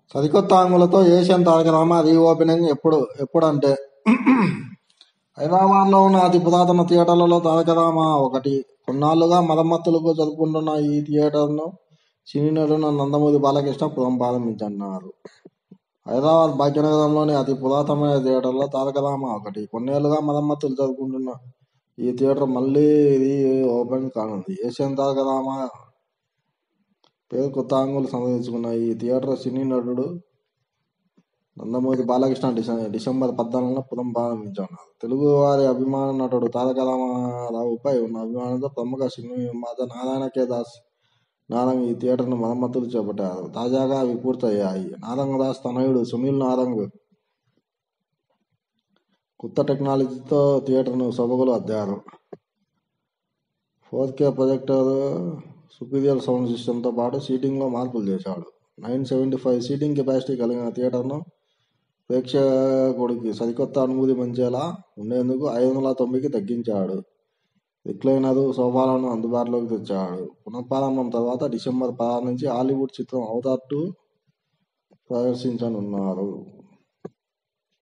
సరికొత్త ఆంగులతో Asian Taraka Rama reopening ఎప్పుడు ఎప్పుడంటే హైదరాబాద్లో ఉన్న అతి పురాతన థియేటర్లలో తారక రామ ఒకటి కొన్నాళ్లుగా మరమ్మతులకు జరుపుకుంటున్న ఈ థియేటర్ను సినీ నటుడు నందమూరి బాలకృష్ణ పురం ప్రారంభించన్నారు హైదరాబాద్ భాగ్యనగరంలోని అతి పురాతనమైన థియేటర్లో తారక రామ ఒకటి కొన్నేళ్లుగా మరమ్మతులు జరుపుకుంటున్న ఈ థియేటర్ మళ్ళీ రీ ఓపెన్ కానుంది ఏషియన్ తారక రామ పేరు కొత్త ఆంగులు సందర్శించుకున్న ఈ థియేటర్ సినీ నటుడు నందమూరి బాలకృష్ణ డిసె- డిసెంబర్ పద్నాలుగున పురం ప్రారంభించారు తెలుగు వారి అభిమాన నటుడు తారక రామారావుపై ఉన్న అభిమానంతో ప్రముఖ సినీ నిర్మాత నారాయణ కే దాస్ నారంగ్ ఈ థియేటర్ను మరమ్మతులు చేపట్టారు తాజాగా అవి పూర్తయ్యాయి నారంగ్ దాస్ తనయుడు సునీల్ నారంగ్ కొత్త టెక్నాలజీతో థియేటర్ను సొబగులు అద్దారు four K projector superior sound సిస్టంతో పాటు సీటింగ్లో మార్పులు చేశాడు nine seventy five seating capacity కలిగిన థియేటర్ను ప్రేక్షకుడికి సరికొత్త అనుభూతి పెంచేలా ఉండేందుకు ఐదు వందల తొమ్మిదికి తగ్గించాడు రిక్లైనరు సోఫాలను అందుబాటులోకి తెచ్చాడు పునఃప్రారంభం తర్వాత డిసెంబర్ పదహారు నుంచి హాలీవుడ్ చిత్రం అవతార్ టూ ప్రదర్శించనున్నారు